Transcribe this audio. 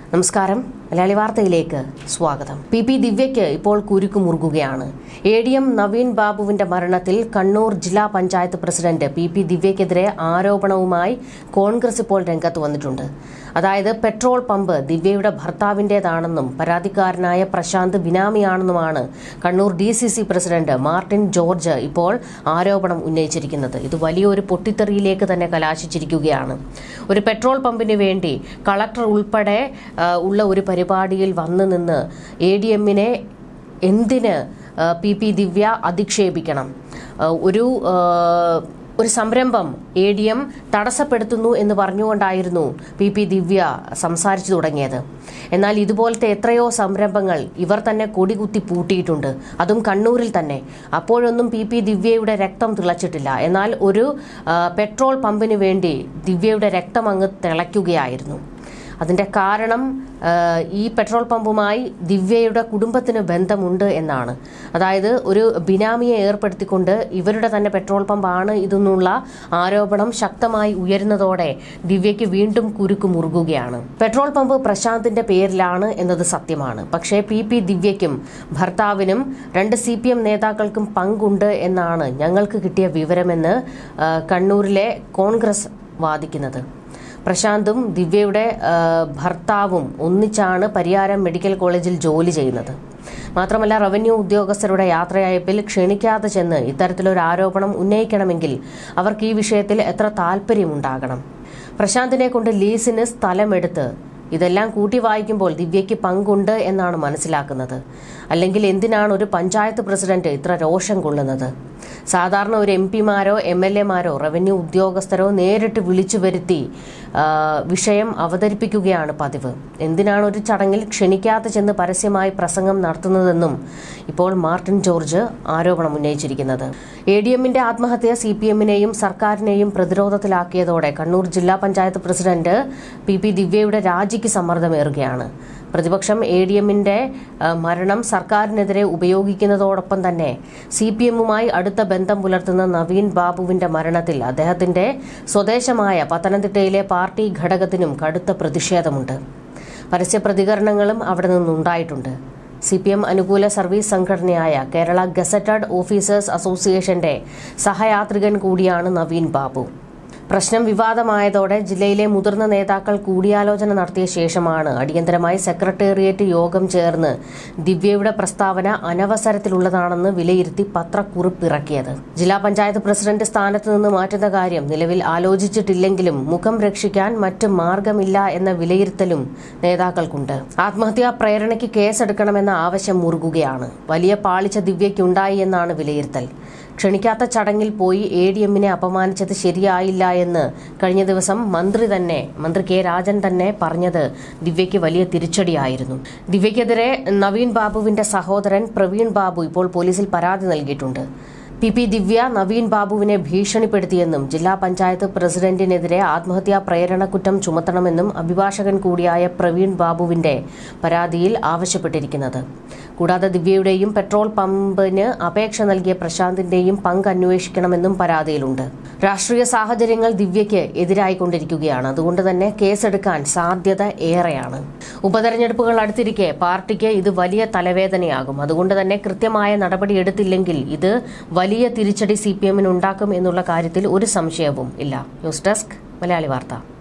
നമസ്കാരം മലയാളി വാർത്തയിലേക്ക് സ്വാഗതം പി പി ദിവ്യയ്ക്ക് ഇപ്പോൾ കുരുക്ക് മുറുകുകയാണ് എ ഡി എം നവീൻ ബാബുവിന്റെ മരണത്തിൽ കണ്ണൂർ ജില്ലാ പഞ്ചായത്ത് പ്രസിഡന്റ് പി പി ദിവ്യയ്ക്കെതിരെ ആരോപണവുമായി കോൺഗ്രസ് ഇപ്പോൾ രംഗത്ത് വന്നിട്ടുണ്ട് അതായത് പെട്രോൾ പമ്പ് ദിവ്യയുടെ ഭർത്താവിന്റേതാണെന്നും പരാതിക്കാരനായ പ്രശാന്ത് ബിനാമിയാണെന്നുമാണ് Kannur D C C president Martin George ഇപ്പോൾ ആരോപണം ഉന്നയിച്ചിരിക്കുന്നത് ഇത് വലിയൊരു പൊട്ടിത്തെറിയിലേക്ക് തന്നെ കലാശിച്ചിരിക്കുകയാണ് ഒരു പെട്രോൾ പമ്പിന് വേണ്ടി കളക്ടർ ഉൾപ്പെടെ ആ, ഉള്ള ഒരു പരിപാടിയിൽ വന്നു നിന്ന് എ ഡി എമ്മിനെ എന്തിന് ആ, പി പി ദിവ്യ അധിക്ഷേപിക്കണം ആ, ഒരു ആ, ഒരു സംരംഭം എ ഡി എം തടസ്സപ്പെടുത്തുന്നു എന്ന് പറഞ്ഞുകൊണ്ടായിരുന്നു പി പി ദിവ്യ സംസാരിച്ചു തുടങ്ങിയത് എന്നാൽ ഇതുപോലത്തെ എത്രയോ സംരംഭങ്ങൾ ഇവർ തന്നെ കൊടികുത്തി പൂട്ടിയിട്ടുണ്ട് അതും കണ്ണൂരിൽ തന്നെ അപ്പോഴൊന്നും പി പി ദിവ്യയുടെ രക്തം തിളച്ചിട്ടില്ല എന്നാൽ ഒരു ആ, പെട്രോൾ പമ്പിന് വേണ്ടി ദിവ്യയുടെ രക്തം അങ്ങ് തിളയ്ക്കുകയായിരുന്നു അതിന്റെ കാരണം ആ, ഈ പെട്രോൾ പമ്പുമായി ദിവ്യയുടെ കുടുംബത്തിന് ബന്ധമുണ്ട് എന്നാണ് അതായത് ഒരു ബിനാമിയെ ഏർപ്പെടുത്തിക്കൊണ്ട് ഇവരുടെ തന്നെ പെട്രോൾ പമ്പാണ് ഇതെന്നുള്ള ആരോപണം ശക്തമായി ഉയരുന്നതോടെ ദിവ്യയ്ക്ക് വീണ്ടും കുരുക്ക് മുറുകുകയാണ് പെട്രോൾ പമ്പ് പ്രശാന്തിന്റെ പേരിലാണ് എന്നത് സത്യമാണ് പക്ഷേ പി പി ദിവ്യയ്ക്കും ഭർത്താവിനും രണ്ട് സി പി എം നേതാക്കൾക്കും പങ്കുണ്ട് എന്നാണ് ഞങ്ങൾക്ക് കിട്ടിയ വിവരമെന്ന് ആ, കണ്ണൂരിലെ കോൺഗ്രസ് വാദിക്കുന്നത് പ്രശാന്തും ദിവ്യയുടെ ആ, ഭർത്താവും ഒന്നിച്ചാണ് പരിയാരം മെഡിക്കൽ കോളേജിൽ ജോലി ചെയ്യുന്നത് മാത്രമല്ല റവന്യൂ ഉദ്യോഗസ്ഥരുടെ യാത്രയയപ്പിൽ ക്ഷണിക്കാതെ ചെന്ന് ഇത്തരത്തിലൊരു ആരോപണം ഉന്നയിക്കണമെങ്കിൽ അവർക്ക് ഈ വിഷയത്തിൽ എത്ര താല്പര്യമുണ്ടാകണം പ്രശാന്തിനെ കൊണ്ട് ലീസിന് സ്ഥലമെടുത്ത് ഇതെല്ലാം കൂട്ടി വായിക്കുമ്പോൾ ദിവ്യയ്ക്ക് പങ്കുണ്ട് എന്നാണ് മനസ്സിലാക്കുന്നത് അല്ലെങ്കിൽ എന്തിനാണ് ഒരു പഞ്ചായത്ത് പ്രസിഡന്റ് ഇത്ര രോഷം കൊള്ളുന്നത് സാധാരണ ഒരു എം പിമാരോ എം എൽ എമാരോ റവന്യൂ ഉദ്യോഗസ്ഥരോ നേരിട്ട് വിളിച്ചു വരുത്തി ആ, വിഷയം അവതരിപ്പിക്കുകയാണ് പതിവ് എന്തിനാണ് ഒരു ചടങ്ങിൽ ക്ഷണിക്കാതെ ചെന്ന് പരസ്യമായി പ്രസംഗം നടത്തുന്നതെന്നും ഇപ്പോൾ മാർട്ടിൻ ജോർജ് ആരോപണം ഉന്നയിച്ചിരിക്കുന്നത് എ ഡി എമ്മിന്റെ ആത്മഹത്യ സി പി എമ്മിനെയും സർക്കാരിനെയും പ്രതിരോധത്തിലാക്കിയതോടെ കണ്ണൂർ ജില്ലാ പഞ്ചായത്ത് പ്രസിഡന്റ് പി പി ദിവ്യയുടെ രാജിക്ക് സമ്മർദ്ദമേറുകയാണ് പ്രതിപക്ഷം എ ഡി എമ്മിന്റെ മരണം സർക്കാരിനെതിരെ ഉപയോഗിക്കുന്നതോടൊപ്പം തന്നെ സി പി എമ്മുമായി അടുത്ത ബന്ധം പുലർത്തുന്ന നവീൻ ബാബുവിന്റെ മരണത്തിൽ അദ്ദേഹത്തിന്റെ സ്വദേശമായ പത്തനംതിട്ടയിലെ പാർട്ടി ഘടകത്തിനും കടുത്ത പ്രതിഷേധമുണ്ട് പരസ്യ പ്രതികരണങ്ങളും അവിടെ നിന്നുണ്ടായിട്ടുണ്ട് സി പി എം അനുകൂല സർവീസ് സംഘടനയായ കേരള ഗസറ്റഡ് ഓഫീസേഴ്സ് അസോസിയേഷന്റെ സഹയാത്രികൻ കൂടിയാണ് നവീൻ ബാബു പ്രശ്നം വിവാദമായതോടെ ജില്ലയിലെ മുതിർന്ന നേതാക്കൾ കൂടിയാലോചന നടത്തിയ ശേഷമാണ് അടിയന്തരമായി സെക്രട്ടേറിയറ്റ് യോഗം ചേർന്ന് ദിവ്യയുടെ പ്രസ്താവന അനവസരത്തിലുള്ളതാണെന്ന് വിലയിരുത്തി പത്രക്കുറിപ്പിറക്കിയത് ജില്ലാ പഞ്ചായത്ത് പ്രസിഡന്റ് സ്ഥാനത്ത് നിന്ന് മാറ്റുന്ന കാര്യം നിലവിൽ ആലോചിച്ചിട്ടില്ലെങ്കിലും മുഖം രക്ഷിക്കാൻ മറ്റ് മാർഗമില്ല എന്ന വിലയിരുത്തലും നേതാക്കൾക്കുണ്ട് ആത്മഹത്യാ പ്രേരണയ്ക്ക് കേസെടുക്കണമെന്ന ആവശ്യം മുറുകുകയാണ് വലിയ പാളിച്ച ദിവ്യയ്ക്കുണ്ടായി എന്നാണ് വിലയിരുത്തൽ ക്ഷണിക്കാത്ത ചടങ്ങിൽ പോയി എ ഡി എമ്മിനെ അപമാനിച്ചത് ശരിയായില്ല എന്ന് കഴിഞ്ഞ ദിവസം മന്ത്രി തന്നെ മന്ത്രി കെ രാജൻ തന്നെ പറഞ്ഞത് ദിവ്യയ്ക്ക് വലിയ തിരിച്ചടിയായിരുന്നു ദിവ്യയ്ക്കെതിരെ നവീൻ ബാബുവിന്റെ സഹോദരൻ പ്രവീൺ ബാബു ഇപ്പോൾ പോലീസിൽ പരാതി നൽകിയിട്ടുണ്ട് പി പി ദിവ്യ നവീൻ ബാബുവിനെ ഭീഷണിപ്പെടുത്തിയെന്നും ജില്ലാ പഞ്ചായത്ത് പ്രസിഡന്റിനെതിരെ ആത്മഹത്യാ പ്രേരണ കുറ്റം ചുമത്തണമെന്നും അഭിഭാഷകൻ കൂടിയായ പ്രവീൺ ബാബുവിന്റെ പരാതിയിൽ ആവശ്യപ്പെട്ടിരിക്കുന്നത് കൂടാതെ ദിവ്യയുടെയും പെട്രോൾ പമ്പിന് അപേക്ഷ നൽകിയ പ്രശാന്തിന്റെയും പങ്ക് അന്വേഷിക്കണമെന്നും പരാതിയിലുണ്ട് രാഷ്ട്രീയ സാഹചര്യങ്ങൾ ദിവ്യയ്ക്ക് എതിരായിക്കൊണ്ടിരിക്കുകയാണ് അതുകൊണ്ട് തന്നെ കേസെടുക്കാൻ സാധ്യത ഏറെയാണ് ഉപതെരഞ്ഞെടുപ്പുകൾ അടുത്തിരിക്കെ പാർട്ടിക്ക് ഇത് വലിയ തലവേദനയാകും അതുകൊണ്ട് തന്നെ കൃത്യമായ നടപടി എടുത്തില്ലെങ്കിൽ ഇത് വലിയ തിരിച്ചടി സി പി എമ്മിന് ഉണ്ടാക്കും എന്നുള്ള കാര്യത്തിൽ ഒരു സംശയവും ഇല്ല ന്യൂസ് ഡെസ്ക് മലയാളി വാർത്ത